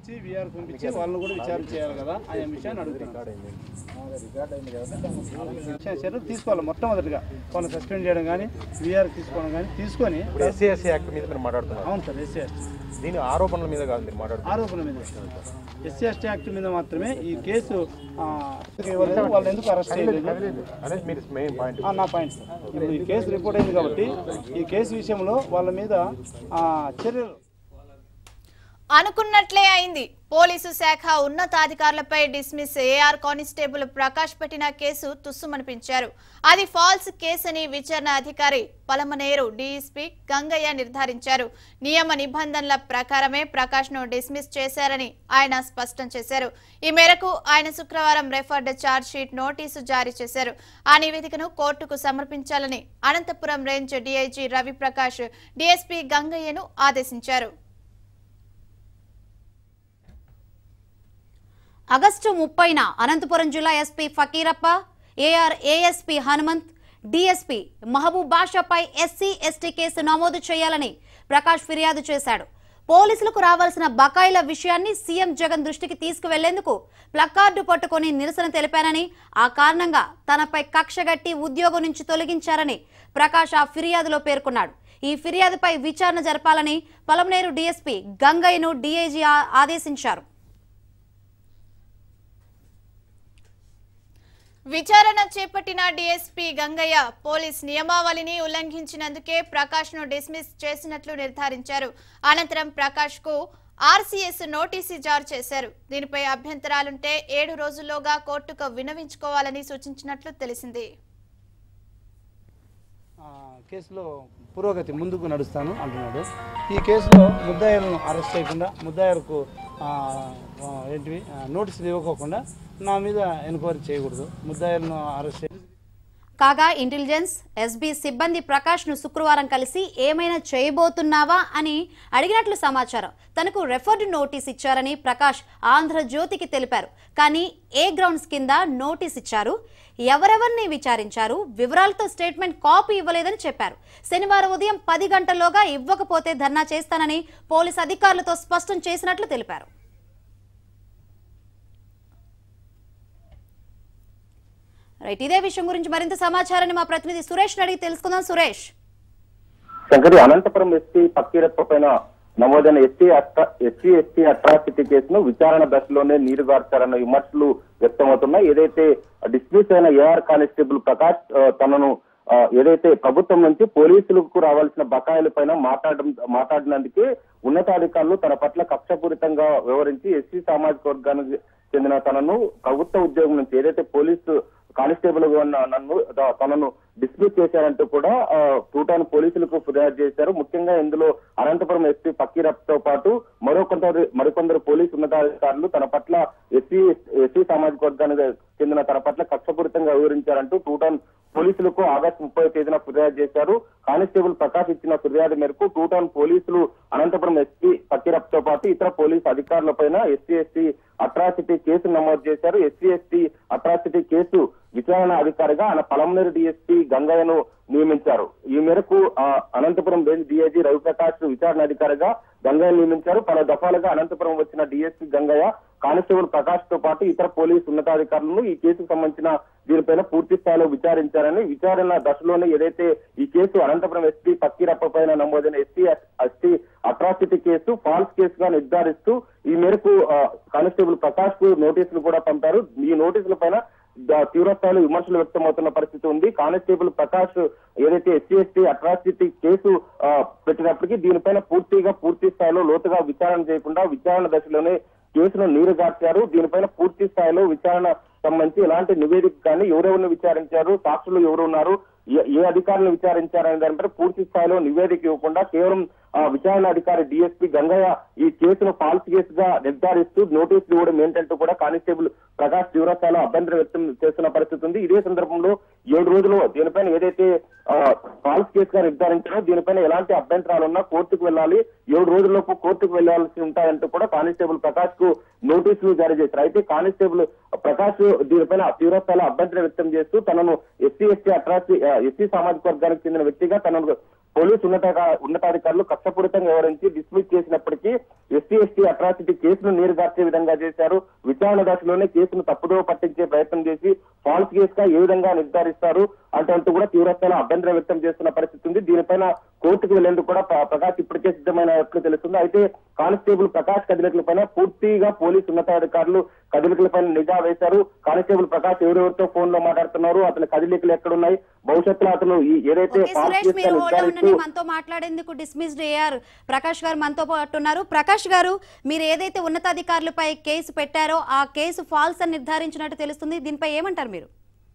పంపించి విఆర్ పంపించి వాళ్ళని కూడా విచారణ చేయాలి కదా అనే విషయాన్ని అడుగుతున్నాను విషయం చర్యలు తీసుకోవాలి మొట్టమొదటిగా వాళ్ళని సస్పెండ్ చేయడం కానీ విఆర్ తీసుకోవడం కానీ తీసుకొని ఇప్పుడు ఎస్సీ ఎస్సీ యాక్ట్ మీద మీరు మాట్లాడుతున్నారు అవును సార్ ఎస్సీ ఎస్టీ దీని ఆరోపణల మీద కాదు మీరు మాట్లాడుతున్నారు ఆరోపణ మీద ఎస్సీ ఎస్టీ యాక్ట్ మీద మాత్రమే ఈ కేసు ఆ, ఇవ్వలేదు వాళ్ళు ఎందుకు అరెస్ట్ చేయలేదు అనేది మీరు మెయిన్ పాయింట్ ఆ, నా పాయింట్ సార్ ఇప్పుడు ఈ కేసు రిపోర్ట్ అయింది కాబట్టి ఈ కేసు విషయంలో వాళ్ళ మీద ఆ, చర్యలు అనుకున్నట్లే అయింది పోలీసు శాఖ ఉన్నతాధికారులపై డిస్మిస్ ఏఆర్ కానిస్టేబుల్ ప్రకాష్ పెట్టిన కేసు తుస్సుమనిపించారు అది ఫాల్స్ కేసని విచారణ అధికారి పలమనేరు డీఎస్పీ గంగయ్య నిర్ధారించారు నియమ నిబంధనల ప్రకారమే ప్రకాష్ ను డిస్మిస్ చేశారని ఆయన స్పష్టం చేశారు ఈ మేరకు ఆయన శుక్రవారం రెఫర్డ్ ఛార్జ్ షీట్ నోటీసు జారీ చేశారు ఆ నివేదికను కోర్టుకు సమర్పించాలని Anantapuram range DIG Raviprakash DSP గంగయ్యను ఆదేశించారు ఆగస్టు ముప్పైన అనంతపురం జిల్లా SP Fakirappa AR ASP Hanumanth DSP Mahaboob బాషాపై ఎస్సీ ఎస్టీ కేసు నమోదు చేయాలని ప్రకాష్ ఫిర్యాదు చేశాడు పోలీసులకు రావాల్సిన బకాయిల విషయాన్ని సీఎం జగన్ దృష్టికి తీసుకువెళ్లేందుకు ప్లకార్డు పట్టుకొని నిరసన తెలిపానని ఆ కారణంగా తనపై కక్షగట్టి ఉద్యోగం నుంచి తొలగించారని ప్రకాష్ ఆ ఫిర్యాదులో పేర్కొన్నాడు ఈ ఫిర్యాదుపై విచారణ జరపాలని పలమనేరు డీఎస్పీ గంగయ్యను డీఐజీ ఆ- ఆదేశించారు విచారణ చేపట్టిన డీఎస్పీ గంగయ్య పోలీస్ నియమావళిని ఉల్లంఘించినందుకే ప్రకాష్ ను డిస్మిస్ చేసినట్లు నిర్ధారించారు అనంతరం ప్రకాష్ కు ఆర్సీఎస్ నోటీసు జారీ చేశారు దీనిపై అభ్యంతరాలుంటే ఏడు రోజుల్లోగా కోర్టుకు వినవించుకోవాలని సూచించినట్లు తెలిసింది ఆ, కేసులో పురోగతి ముందుకు నడుస్తాను అంటున్నాడు ఈ కేసులో ముద్దాయిలను అరెస్ట్ చేయకుండా ముద్దాయిలకు ఆ, ఆ, ఏంటివి ఆ, నోటీసులు ఇవ్వకోకుండా నా మీద ఎంక్వైరీ చేయకూడదు ముద్దాయిలను అరెస్ట్ చేసి కాగా ఇంటెలిజెన్స్ ఎస్బీ సిబ్బంది ప్రకాష్ ను శుక్రవారం కలిసి ఏమైనా చేయబోతున్నావా అని అడిగినట్లు సమాచారం తనకు రెఫర్డ్ నోటీస్ ఇచ్చారని ప్రకాష్ ఆంధ్రజ్యోతికి తెలిపారు కానీ ఏ గ్రౌండ్స్ కింద నోటీస్ ఇచ్చారు ఎవరెవరిని విచారించారు వివరాలతో స్టేట్మెంట్ కాపీ ఇవ్వలేదని చెప్పారు శనివారం ఉదయం పది గంటల్లోగా ఇవ్వకపోతే ధర్నా చేస్తానని పోలీస్ అధికారులతో స్పష్టం చేసినట్లు తెలిపారు రైట్ ఇదే విషయం గురించి మరింత సమాచారాన్ని మా ప్రతినిధి సురేష్ అడిగి తెలుసుకుందాం సురేష్ శంకరి అనంతపురం ఎస్పీ పక్కీరప్ప పైన నమోదైన ఎస్సీ ఎస్సీ ఎస్టీ అట్రాసిటీ కేసును విచారణ దశలోనే నీరుగార్చారన్న విమర్శలు వ్యక్తమవుతున్నాయి ఏదైతే డిస్మిస్ అయిన ఏఆర్ కానిస్టేబుల్ ప్రకాష్ ఆ, తనను ఆ, ఏదైతే ప్రభుత్వం నుంచి పోలీసులకు రావాల్సిన బకాయిల పైన మాట్లాడడం మాట్లాడినందుకే ఉన్నతాధికారులు తన పట్ల కక్షపూరితంగా వ్యవహరించి ఎస్సీ సామాజిక వర్గానికి చెందిన తనను ప్రభుత్వ ఉద్యోగం నుంచి ఏదైతే పోలీసు కానిస్టేబుల్ గా ఉన్న నన్ను ద- తనను డిస్మిస్ చేశారంటూ కూడా ఆ, టూటాన్ పోలీసులకు ఫిర్యాదు చేశారు ముఖ్యంగా ఇందులో అనంతపురం ఎస్పీ ఫకీరప్ తో పాటు మరో కొందరు మరికొందరు పోలీసు ఉన్నతాధికారులు తన పట్ల ఎస్సీ ఎస్సీ సామాజిక వర్గానికి చెందిన తన పట్ల కక్షపూరితంగా వివరించారంటూ టూటాన్ పోలీసులకు ఆగస్టు ముప్పై తేదీన ఫిర్యాదు చేశారు కానిస్టేబుల్ ప్రకాష్ ఇచ్చిన ఫిర్యాదు మేరకు టూటాన్ పోలీసులు అనంతపురం ఎస్పీ ఫకీరప్ తో పాటు ఇతర పోలీసు అధికారులపైన ఎస్సీ ఎస్టీ అట్రాసిటీ కేసు నమోదు చేశారు ఎస్సీ ఎస్టీ అట్రాసిటీ కేసు విచారణ అధికారిగా ఆయన పలమనేరు డిఎస్పీ గంగయ్యను నియమించారు ఈ మేరకు ఆ, అనంతపురం రేంజ్ డిఐజీ రవిప్రకాష్ విచారణ అధికారిగా గంగయ్య నియమించారు పలు దఫాలుగా అనంతపురం వచ్చిన డిఎస్పీ గంగయ్య కానిస్టేబుల్ ప్రకాష్ తో పాటు ఇతర పోలీసు ఉన్నతాధికారులను ఈ కేసుకు సంబంధించిన దీనిపైన పూర్తి స్థాయిలో విచారించారని విచారణ దశలోనే ఏదైతే ఈ కేసు అనంతపురం ఎస్పీ పక్కీరప్ప పైన నమోదైన SC ST atrocity case false కేసుగా నిర్ధారిస్తూ ఈ మేరకు ఆ, కానిస్టేబుల్ ప్రకాష్ కు నోటీసులు కూడా పంపారు ఈ నోటీసుల పైన ద- తీవ్ర స్థాయిలో విమర్శలు వ్యక్తమవుతున్న పరిస్థితి ఉంది కానిస్టేబుల్ ప్రకాష్ ఏదైతే ఎస్సీ ఎస్టీ అట్రాసిటీ కేసు ఆ, పెట్టినప్పటికీ దీనిపైన పూర్తిగా పూర్తి స్థాయిలో లోతుగా విచారణ చేయకుండా విచారణ దశలోనే కేసును నీరుగార్చారు దీనిపైన పూర్తి స్థాయిలో విచారణ సంబంధించి ఎలాంటి నివేదిక కానీ ఎవరెవరిని విచారించారు సాక్షులు ఎవరు ఉన్నారు ఏ- ఏ అధికారులను విచారించారనే దానిపై పూర్తి స్థాయిలో నివేదిక ఇవ్వకుండా కేవలం ఆ, విచారణ అధికారి డిఎస్పీ గంగయ్య ఈ కేసును ఫాల్స్ కేసుగా నిర్ధారిస్తూ నోటీసులు ఇవ్వడం ఏంటంటూ కూడా కానిస్టేబుల్ ప్రకాష్ తీవ్రస్థాయిలో అభ్యంతరం వ్యక్తం చేస్తున్న పరిస్థితి ఉంది ఇదే సందర్భంలో ఏడు రోజులు దీనిపైన ఏదైతే ఆ, ఫాల్స్ కేసుగా నిర్ధారించారో దీనిపైన ఎలాంటి అభ్యంతరాలు ఉన్నా కోర్టుకు వెళ్ళాలి ఏడు రోజుల్లోపు కోర్టుకు వెళ్లాల్సి ఉంటాయంటూ కూడా కానిస్టేబుల్ ప్రకాష్ కు నోటీసులు జారీ చేశారు అయితే కానిస్టేబుల్ ప్రకాష్ దీనిపైన తీవ్రస్థాయిలో అభ్యంతరం వ్యక్తం చేస్తూ తనను ఎస్సీ ఎస్టీ అట్రాసి ఎస్సీ సామాజిక వర్గానికి చెందిన వ్యక్తిగా తనను పోలీసు ఉన్నత ఉన్నతాధికారులు కక్షపూరితంగా వివరించి డిస్మిస్ చేసినప్పటికీ ఎస్సీ ఎస్టీ అట్రాసిటీ కేసును నీరుగార్చే విధంగా చేశారు విచారణ దశలోనే కేసును తప్పుదోవ పట్టించే ప్రయత్నం చేసి ఫాల్స్ కేసుగా ఏ విధంగా నిర్ధారిస్తారు అంటే అంటూ కూడా తీవ్రస్థాయిలో అభ్యంతరం వ్యక్తం చేస్తున్న పరిస్థితి ఉంది దీనిపైన కోర్టుకు వెళ్లేందుకు కూడా ప్ర- ప్రకాష్ ఇప్పటికే సిద్ధమైనట్లు తెలుస్తుంది అయితే కానిస్టేబుల్ ప్రకాష్ కదలికలపైన పూర్తిగా పోలీసు ఉన్నతాధికారులు కదలికలపైన నిఘా వేశారు కానిస్టేబుల్ ప్రకాష్ ఎవరెవరితో ఫోన్ లో మాట్లాడుతున్నారు అతని కదలికలు ఎక్కడున్నాయి భవిష్యత్తులో అతను ఈ ఏదైతే ఓకే ఫాల్స్ సురేష్ మీరు కేసుగా హోల్డ్ నిర్ధారిస్తూ ఉండండి మనతో మాట్లాడేందుకు డిస్మిస్డ్ అయ్యారు ప్రకాష్ గారు మనతో పాటు ఉన్నారు ప్రకాష్ గారు మీరు ఏదైతే ఉన్నతాధికారులపై కేసు పెట్టారో ఆ కేసు ఫాల్స్ అని నిర్ధారించినట్టు తెలుస్తుంది దీనిపై ఏమంటారు మీరు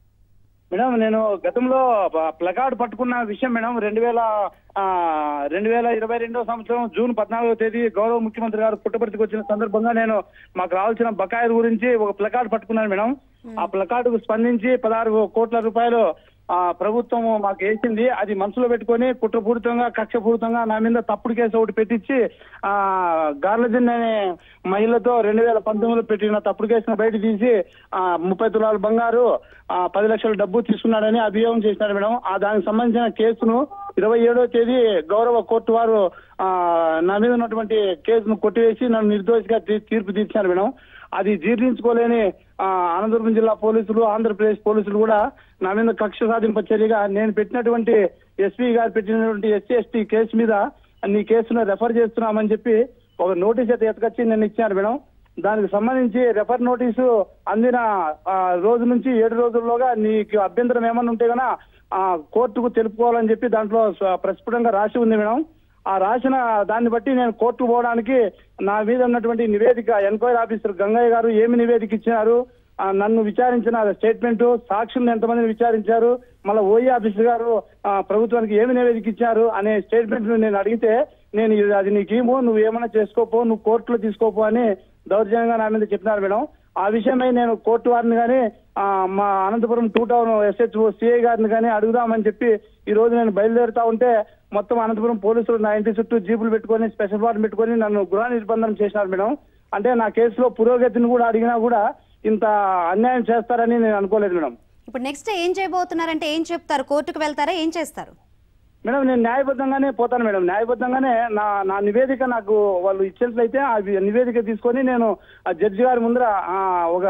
మేడం నేను గతంలో ప- ప్లకార్డ్ పట్టుకున్న విషయం మేడం రెండు వేల ఆ, రెండు వేల ఇరవై రెండో సంవత్సరం జూన్ పద్నాలుగో తేదీ గౌరవ ముఖ్యమంత్రి గారు పుట్టపర్తికి వచ్చిన సందర్భంగా నేను మాకు రావాల్సిన బకాయిల గురించి ఒక ప్లకార్డ్ పట్టుకున్నాను మేడం ఆ ప్లకార్డుకు స్పందించి పదహారు కోట్ల రూపాయలు ఆ ప్రభుత్వం మాకు వేసింది అది మనసులో పెట్టుకొని కుట్రపూరితంగా కక్షపూరితంగా నా మీద తప్పుడు కేసు ఒకటి పెట్టించి ఆ గార్లజన్ అనే మహిళతో రెండు వేల పంతొమ్మిదిలో పెట్టిన తప్పుడు కేసును బయట తీసి ఆ ముప్పై తులాల బంగారు ఆ పది లక్షల డబ్బు తీసుకున్నాడని అభియోగం చేసినారు మేడం ఆ దానికి సంబంధించిన కేసును ఇరవై ఏడో తేదీ గౌరవ కోర్టు వారు ఆ నా మీద ఉన్నటువంటి కేసును కొట్టివేసి నన్ను నిర్దోషిగా తీ- తీర్పు తీర్చారు మేడం అది జీర్ణించుకోలేని ఆ, అనంతపురం జిల్లా పోలీసులు ఆంధ్రప్రదేశ్ పోలీసులు కూడా నా మీద కక్ష సాధింప చర్యగా నేను పెట్టినటువంటి ఎస్పీ గారు పెట్టినటువంటి ఎస్సీ ఎస్టీ కేసు మీద నీ కేసును రెఫర్ చేస్తున్నామని చెప్పి ఒక నోటీస్ అయితే ఎత్తుకొచ్చి నేను ఇచ్చాను మేడం దానికి సంబంధించి రెఫర్ నోటీసు అందిన ఆ, రోజు నుంచి ఏడు రోజుల్లోగా నీకు అభ్యంతరం ఏమన్నా ఉంటే గనా ఆ కోర్టుకు తెలుపుకోవాలని చెప్పి దాంట్లో స్వ- ప్రస్ఫుటంగా రాసి ఉంది మేడం ఆ రాసిన దాన్ని బట్టి నేను కోర్టుకు పోవడానికి నా మీద ఉన్నటువంటి నివేదిక ఎంక్వైరీ ఆఫీసర్ గంగయ్య గారు ఏమి నివేదిక ఇచ్చినారు ఆ, నన్ను విచారించిన స్టేట్మెంట్ సాక్షులను ఎంతమందిని విచారించారు మళ్ళీ ఓఈ ఆఫీసర్ గారు ఆ, ప్రభుత్వానికి ఏమి నివేదిక ఇచ్చారు అనే స్టేట్మెంట్ నేను అడిగితే నేను ఇది- అది నీకేమో నువ్వు ఏమైనా చేసుకోపో నువ్వు కోర్టులో తీసుకోపో అని దౌర్జన్యంగా నా మీద చెప్పినారు మేడం ఆ విషయమై నేను కోర్టు వారిని కానీ మా Anantapuram two town SHO CI గారిని కానీ అడుగుదామని చెప్పి ఈ రోజు నేను బయలుదేరుతా ఉంటే మొత్తం అనంతపురం పోలీసులు నా ఇంటి చుట్టూ జీపులు పెట్టుకొని స్పెషల్ వార్డు పెట్టుకొని నన్ను గృహ నిర్బంధనం చేసినారు మేడం అంటే నా కేసులో పురోగతిని కూడా అడిగినా కూడా ఇంత అన్యాయం చేస్తారని నేను అనుకోలేదు మేడం ఇప్పుడు నెక్స్ట్ ఏం చేయబోతున్నారంటే ఏం చెప్తారు కోర్టుకు వెళ్తారా ఏం చేస్తారు మేడం నేను న్యాయబద్ధంగానే పోతాను మేడం న్యాయబద్ధంగానే నా నా నివేదిక నాకు వాళ్ళు ఇచ్చినట్లయితే ఆ వి- నివేదిక తీసుకొని నేను ఆ జడ్జి గారి ముందర ఆ, ఒక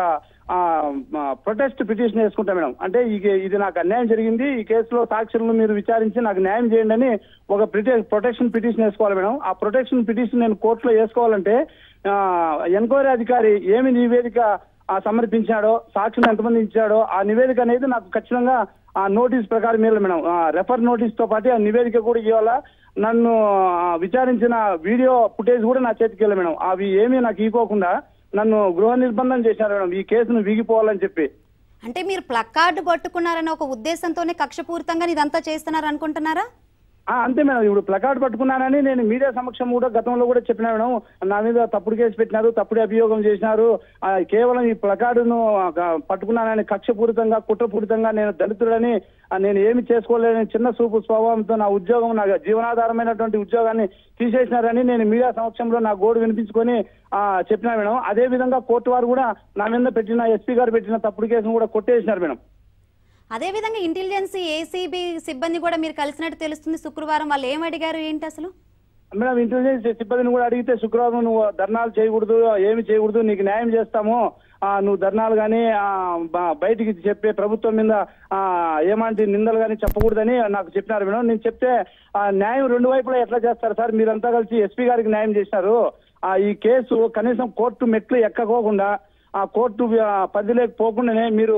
ప్రొటెస్ట్ పిటిషన్ వేసుకుంటా మేడం అంటే ఈ ఇది నాకు అన్యాయం జరిగింది ఈ కేసులో సాక్షులను మీరు విచారించి నాకు న్యాయం చేయండి అని ఒక ప్రొటెక్షన్ పిటిషన్ వేసుకోవాలి మేడం ఆ ప్రొటెక్షన్ పిటిషన్ నేను కోర్టులో వేసుకోవాలంటే ఎంక్వైరీ అధికారి ఏమి నివేదిక ఆ సమర్పించాడో సాక్షులు ఎంతమంది ఇచ్చాడో ఆ నివేదిక అనేది నాకు ఖచ్చితంగా ఆ నోటీస్ ప్రకారం ఇవ్వాలి మేడం ఆ రెఫర్ నోటీస్ తో పాటు ఆ నివేదిక కూడా ఇవ్వాలా నన్ను ఆ, విచారించిన వీడియో ఫుటేజ్ కూడా నా చేతికి వెళ్ళాలి మేడం అవి ఏమీ నాకు ఇవ్వకుండా నన్ను గృహ నిర్బంధం చేశారు మేడం ఈ కేసును వీగిపోవాలని చెప్పి అంటే మీరు ప్లక్కార్డు పట్టుకున్నారన్న ఒక ఉద్దేశంతోనే కక్షపూరితంగా ఇదంతా చేస్తున్నారు అనుకుంటున్నారా ఆ, అంతే మేడం ఇప్పుడు ప్లకార్డ్ పట్టుకున్నానని నేను మీడియా సమక్షం కూడా గతంలో కూడా చెప్పిన మేడం నా మీద తప్పుడు కేసు పెట్టినారు తప్పుడు అభియోగం చేసినారు ఆ, కేవలం ఈ ప్లకార్డును ఆ, క- పట్టుకున్నానని కక్షపూరితంగా కుట్రపూరితంగా నేను దళితుడని ఆ, నేను ఏమి చేసుకోలేని చిన్న చూపు స్వభావంతో నా ఉద్యోగం నా జీవనాధారమైనటువంటి ఉద్యోగాన్ని తీసేసినారని నేను మీడియా సమక్షంలో నా గోడు వినిపించుకొని ఆ, చెప్పినా మేడం అదే విధంగా కోర్టు వారు కూడా నా మీద పెట్టిన ఎస్పీ గారు పెట్టిన తప్పుడు కేసును కూడా కొట్టేసినారు మేడం అదేవిధంగా ఇంటెలిజెన్స్ ఏసీబీ సిబ్బంది కూడా మీరు కలిసినట్టు తెలుస్తుంది శుక్రవారం వాళ్ళు ఏం అడిగారు ఏంటి అసలు మేడం ఇంటెలిజెన్స్ సిబ్బందిని కూడా అడిగితే శుక్రవారం నువ్వు ధర్నాలు చేయకూడదు ఏమి చేయకూడదు నీకు న్యాయం చేస్తాము ఆ, నువ్వు ధర్నాలు కానీ బయటికి చెప్పే ప్రభుత్వం మీద ఆ, ఏమంటే నిందలు కానీ చెప్పకూడదని నాకు చెప్పినారు మేడం నేను చెప్తే ఆ, న్యాయం రెండు వైపులా ఎట్లా చేస్తారు సార్ మీరంతా కలిసి ఎస్పీ గారికి న్యాయం చేశారు ఆ, ఈ కేసు కనీసం కోర్టు మెట్లు ఎక్కకోకుండా ఆ కోర్టు ఆ, పరిధిలోకి పోకుండానే మీరు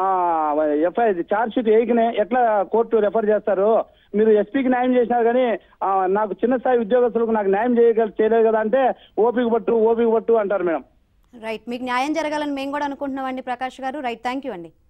ఎఫ్ఐఆర్ ఛార్జ్ షీట్ వేయకనే ఎట్లా కోర్టు రెఫర్ చేస్తారు మీరు ఎస్పీకి న్యాయం చేసినారు కానీ ఆ, నాకు చిన్న స్థాయి ఉద్యోగస్తులకు నాకు న్యాయం చేయగల చేయలేదు కదా అంటే ఓపిక పట్టు ఓపిక పట్టు అంటారు మేడం రైట్ మీకు న్యాయం జరగాలని మేము కూడా అనుకుంటున్నామండి ప్రకాష్ గారు రైట్ థ్యాంక్ యూ అండి